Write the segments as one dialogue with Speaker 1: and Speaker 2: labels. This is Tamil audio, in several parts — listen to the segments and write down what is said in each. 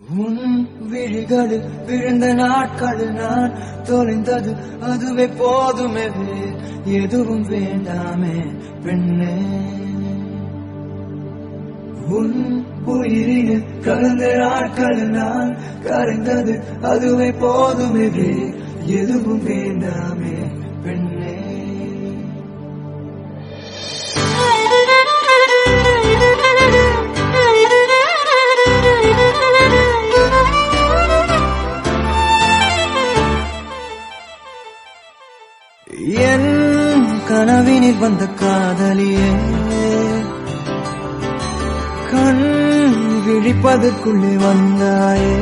Speaker 1: உன் விழிகளில் விழுந்த நாட்கள் நான் தொலைந்தது அதுவே போதுமே வேறு எதுவும் வேண்டாமே பெண்ணே உன் உயிரினில் கலந்த நாட்கள் நான் கரைந்தது அதுவே போதுமே வேறு எதுவும் வேண்டாமே பெண்ணே என் கனவினில் வந்த காதலியே கண் விழிப்பதற்குள்ளே வந்தாயே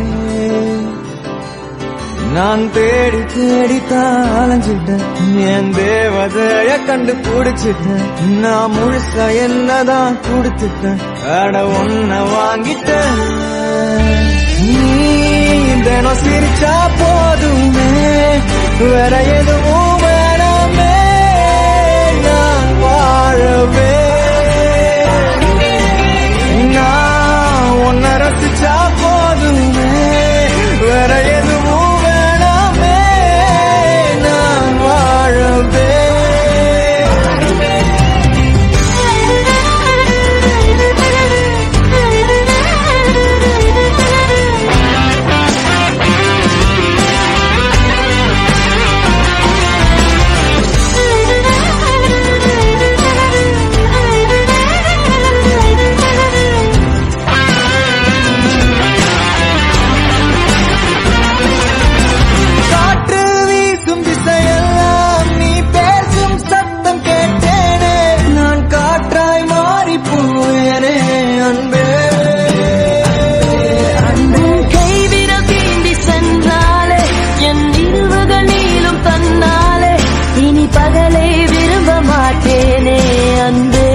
Speaker 1: நான் தேடி தேடி தாளஞ்சிட்டேன் என் தேவதைய கண்டு பிடிச்சிட்டேன் நான் முழுசா என்னதான் கொடுத்துட்டேன் அட ஒன்ன வாங்கிட்டேன் நீ தினம் சிரிச்சா போதுமே வேற எதுவும் வேணாமே நான் வாழவே நான் உன்னை ரசிச்சா போதுமே வேற எதுவும் வேணாமே நான் வாழவே காற்று வீசும் திசையெல்லாம் நீ பேசும் சத்தம் கேட்டேனே நான் காற்றாய் மாறி போவேனே அன்பே
Speaker 2: உன் கைவிரல் தீண்டி சென்றாலே என் இருவுகள் நீளும் தன்னாலே இனி பகலை விரும்ப மாட்டேனே அன்பே